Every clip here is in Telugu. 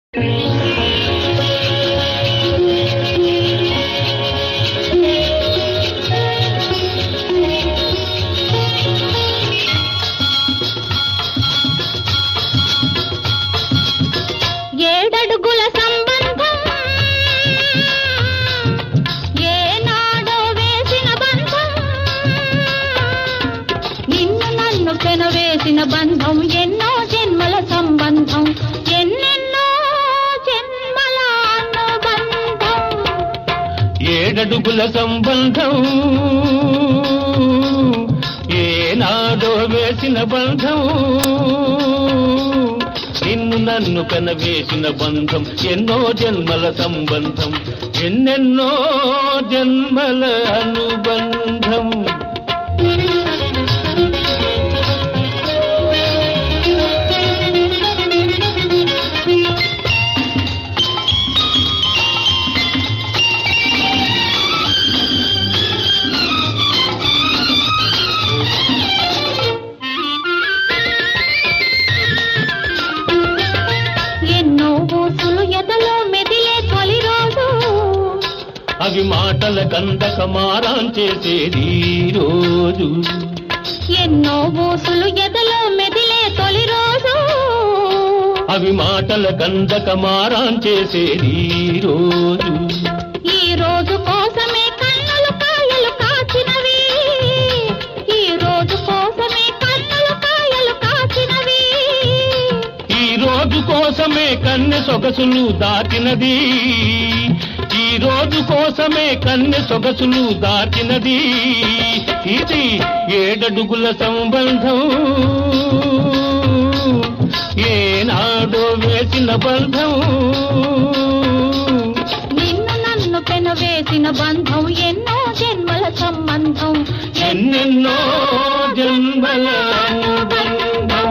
ఏడడుగుల సంబంధం ఏనాడో వేసిన బంధం నిన్ను నన్ను పెనవేసిన బంధం ఎన్నో జన్మల సంబంధం ఎన్నెన్నో జన్మల అనుబంధం ఏడడుగుల సంబంధం ఏనాడో వేసిన బంధం నిన్ను నన్ను కనవేసిన బంధం ఎన్నో జన్మల సంబంధం ఎన్నెన్నో జన్మల అనుబంధం ఎన్నో ఊసులు ఎదలో మెదిలే తొలి రోజు అవి మాటల కందక మారాం చేసేది ఈ రోజు ఎన్నో ఊసులు ఎదలో మెదిలే తొలి రోజు అవి మాటల కందక మారాం చేసేది ఈ రోజు ఈ రోజు కోసమే కన్నులు కాయలు కాచినవి ఈ రోజు కోసమే కన్నులు కాయలు కాచినవి ఈ రోజు కోసమే కన్నె సొగసులు దాటినది ఈ రోజు కోసమే కన్నె సొగసులు దాటినది ఇది ఏడడుగుల సంబంధం ఏనాడో వేసిన బంధం నిన్ను నన్ను పెనవేసిన బంధం ఎన్నో జన్మల సంబంధం ఎన్నెన్నో జన్మల అనుబంధం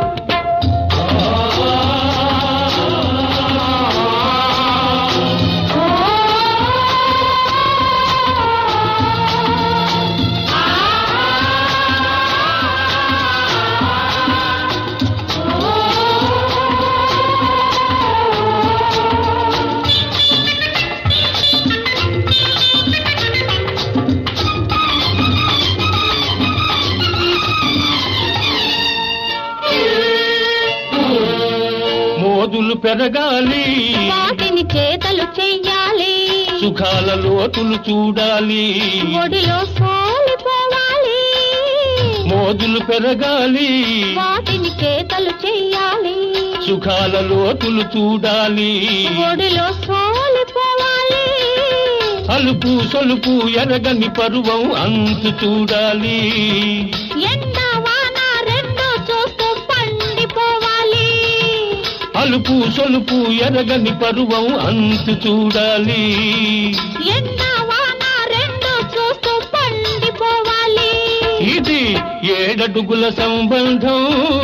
మోదులు పెరగాలి వాటిని చేతలు చెయ్యాలి సుఖాల లోతులు చూడాలి ఒడిలో సోలిపోవాలి మోదులు పెరగాలి వాటిని చేతలు చెయ్యాలి సుఖాల లోతులు చూడాలి ఒడిలో సోలిపోవాలి అలుపు సొలుపు ఎరగని పరువం అంతు చూడాలి ఎండ వాన రెండు చూస్తూ పండిపోవాలి అలుపు సొలుపు ఎరగని పరువం అంతు చూడాలి ఎండ వాన రెండు చూస్తూ పండిపోవాలి ఇది ఏడడుగుల సంబంధం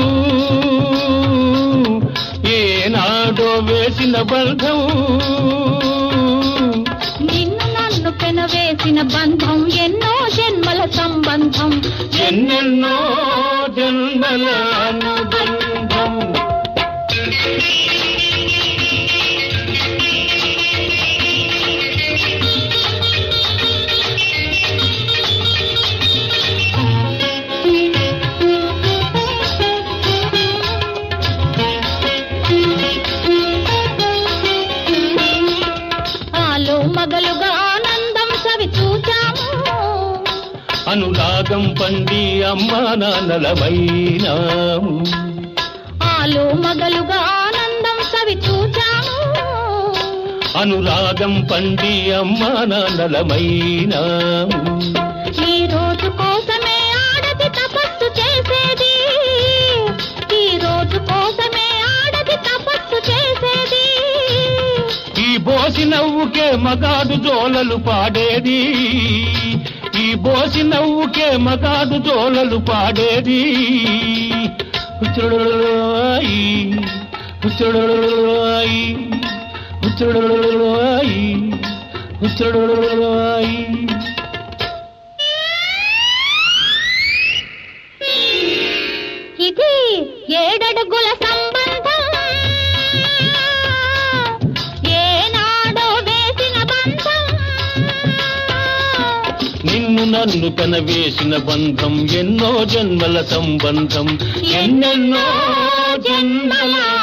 ఏనాడో వేసిన బంధం నిన్ను నన్ను పెనవేసిన బంధం ఎన్నో జన్మల సంబంధం ఎన్నెన్నో జన్మల అనుబంధం ఆలో మగలుగా ఆనందం సవి చూచాము అనురాగం పండి అమ్మా నాన్నలమైనాము ఆలో మగలుగా ఆనందం సవి చూచాము అనురాగం పండి అమ్మా నాన్నలమైనాము ఈ రోజు కోసమే ఆడది తపస్సు చేసేది ఈ రోజు కోసమే ఆడది తపస్సు చేసేది ఈ బోసి నవ్వుకే మగాడు జోలలు పాడేది ఈ బోసి నవ్వుకే మగాడు జోలలు పాడేది హుచ్చుడుడుడుడుడువాయి, హుచ్చుడుడుడుడుడువాయి, హుచ్చుడుడుడుడుడువాయి, హుచ్చుడుడుడుడుడువాయి. ఇది ఏడడుగుల సంబంధం నన్ను కనవేసిన బంధం ఎన్నో జన్మల సంబంధం ఎన్నెన్నో జన్మల